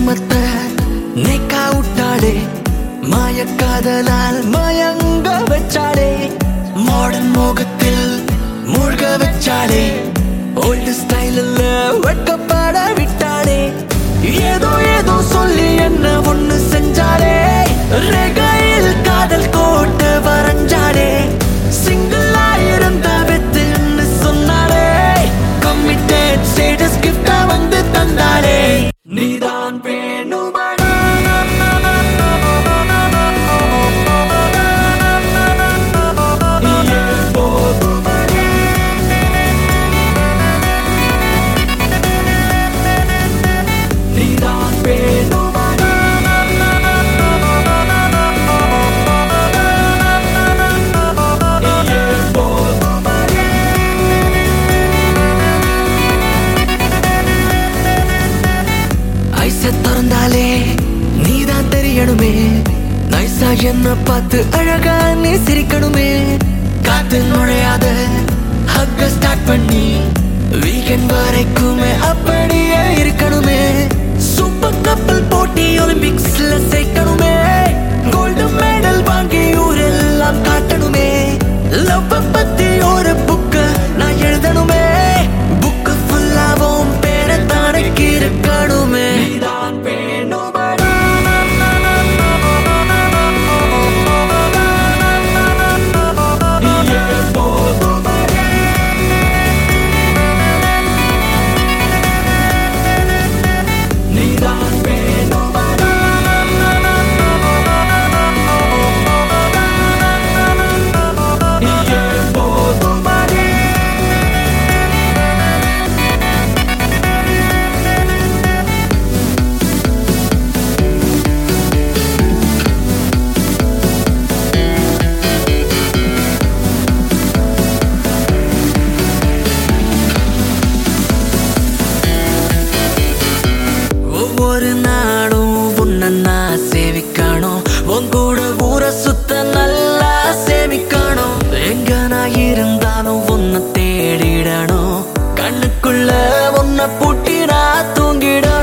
ஜென்மத்தை நேக்கா விட்டாளே மாயக்காதலால் மயங்க வச்சாளே மாடர்ன் மோகத்தில் மூழ்க வச்சாளே ஓல்டு ஸ்டைலில் வெட்கப்பட விட்டாளே ஏதோ ஏதோ சொல்லி என்ன ஒண்ணு செஞ்சாளே ரெகையில் காதல் கோட்டு வரைஞ்சாளே சிங்கிளா இருந்த வித்துன்னு சொன்னாளே கம்மிட்டட் ஸ்டேட்டஸ் கிஃப்டா வந்து தந்தாளே நீதான் வேணுமடா நீயே போதுமடா நீதான் வேணுமடா நீயே போதுமடா ஐச திறந்தாலே நீதான் தெரியணுமே நைசா என்ன பார்த்து அழகா நீ சிரிக்கணுமே காத்து நுழையாத ஹக்க ஸ்டார்ட் பண்ணி வீக்கெண்ட் வரைக்குமே அப்படியே இருக்கணுமே சூப்பர் கப்பல் போட்டி ஒலிம்பிக்ஸ்ல சேர்க்கணுமே கோல்டு மெடல் வாங்கி ஊரெல்லாம் காட்டணுமே லவ் பத்தி ஒரு புக்க நான் எழுதணுமே புக்கு ஃபுல்லாவும் பேரை தானக்கு இருக்கணுமே நீதான் வேணுமடா நீயே போதுமடா நீதான் வேணுமடா நீயே போதுமடா ஒவ்வொரு நாளும் உன்னை நான் சேவிக்கணும் உன் கூட ஊரை சுத்த நல்லா சேமிக்கணும் எங்க நான் இருந்தாலும் உன்னை தேடிடணும் கண்ணுக்குள்ள உன்னை பூட்டி நான் தூங்கிடணும்